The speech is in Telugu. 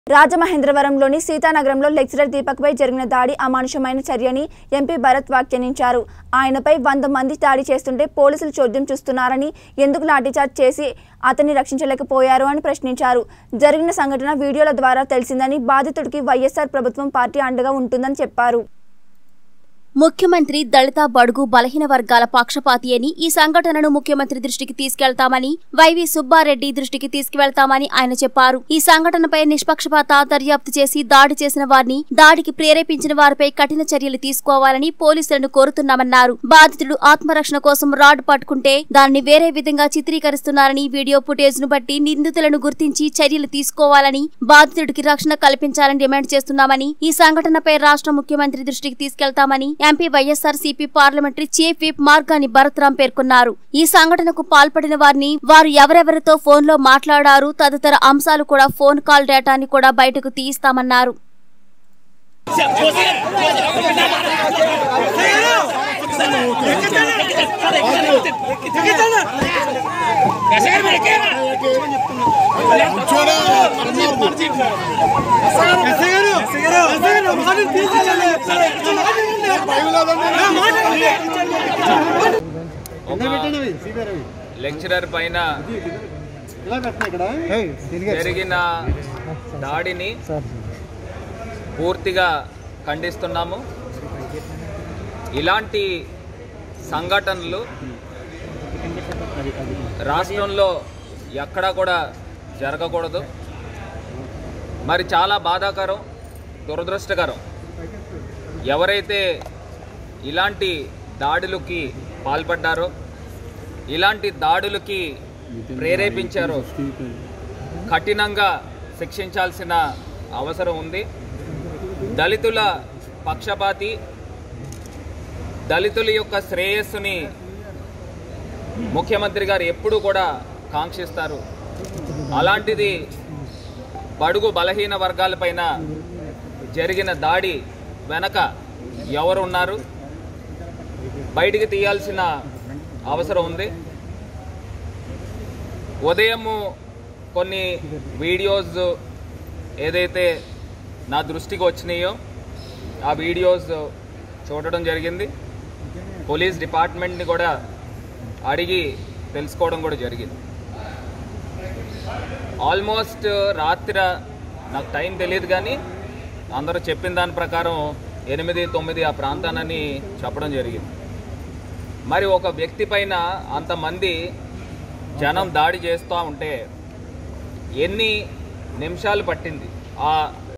రాజమహేంద్రవరంలోని సీతానగరంలో లెక్చరర్ దీపక్పై జరిగిన దాడి అమానుషమైన చర్యని ఎంపీ భరత్ వ్యాఖ్యానించారు ఆయనపై వంద మంది దాడి చేస్తుంటే పోలీసులు చోద్యం చూస్తున్నారని ఎందుకు లాఠీచార్జ్ చేసి అతన్ని రక్షించలేకపోయారు అని ప్రశ్నించారు జరిగిన సంఘటన వీడియోల ద్వారా తెలిసిందని బాధితుడికి వైఎస్ఆర్ ప్రభుత్వం పార్టీ అండగా ఉంటుందని చెప్పారు ముఖ్యమంత్రి దళిత బడుగు బలహీన వర్గాల పక్షపాతి అని ఈ సంఘటనను ముఖ్యమంత్రి దృష్టికి తీసుకెళ్తామని వైవి సుబ్బారెడ్డి దృష్టికి తీసుకువెళ్తామని ఆయన చెప్పారు ఈ సంఘటనపై నిష్పక్షపాత దర్యాప్తు చేసి దాడి చేసిన వారిని దాడికి ప్రేరేపించిన వారిపై కఠిన చర్యలు తీసుకోవాలని పోలీసులను కోరుతున్నామన్నారు బాధితుడు ఆత్మరక్షణ కోసం రాడ్ పట్టుకుంటే దాన్ని వేరే విధంగా చిత్రీకరిస్తున్నారని వీడియో ఫుటేజ్ ను బట్టి నిందితులను గుర్తించి చర్యలు తీసుకోవాలని బాధితుడికి రక్షణ కల్పించాలని డిమాండ్ చేస్తున్నామని ఈ సంఘటనపై రాష్ట్ర ముఖ్యమంత్రి దృష్టికి తీసుకెళ్తామని MP YSR CP parliamentary chief whip Margani Bharatram పేర్కొన్నారు ఈ సంఘటనకు పాల్పడిన వారిని వారు ఎవరెవరితో ఫోన్లో మాట్లాడారు తదితర అంశాలు కూడా ఫోన్ కాల్ డేటాని కూడా బయటకు తీయిస్తామన్నారు లెక్చరర్ పైన జరిగిన దాడిని పూర్తిగా ఖండిస్తున్నాము ఇలాంటి సంఘటనలు రాష్ట్రంలో ఎక్కడా కూడా జరగకూడదు మరి చాలా బాధాకరం దురదృష్టకరం ఎవరైతే ఇలాంటి దాడులకి పాల్పడ్డారో ఇలాంటి దాడులకి ప్రేరేపించారో కఠినంగా శిక్షించాల్సిన అవసరం ఉంది దళితుల పక్షపాతి దళితుల యొక్క శ్రేయస్సుని ముఖ్యమంత్రి గారు ఎప్పుడూ కూడా కాంక్షిస్తారు అలాంటిది బడుగు బలహీన వర్గాలపైన జరిగిన దాడి వెనక ఎవరున్నారు బయటికి తీయాల్సిన అవసరం ఉంది ఉదయము కొన్ని వీడియోస్ ఏదైతే నా దృష్టికి వచ్చినాయో ఆ వీడియోస్ చూడడం జరిగింది పోలీస్ డిపార్ట్మెంట్ని కూడా అడిగి తెలుసుకోవడం కూడా జరిగింది ఆల్మోస్ట్ రాత్రి నాకు టైం తెలియదు కానీ అందరూ చెప్పిన దాని ప్రకారం ఎనిమిది తొమ్మిది ఆ ప్రాంతానని చెప్పడం జరిగింది మరి ఒక వ్యక్తి పైన అంతమంది జనం దాడి చేస్తూ ఉంటే ఎన్ని నిమిషాలు పట్టింది ఆ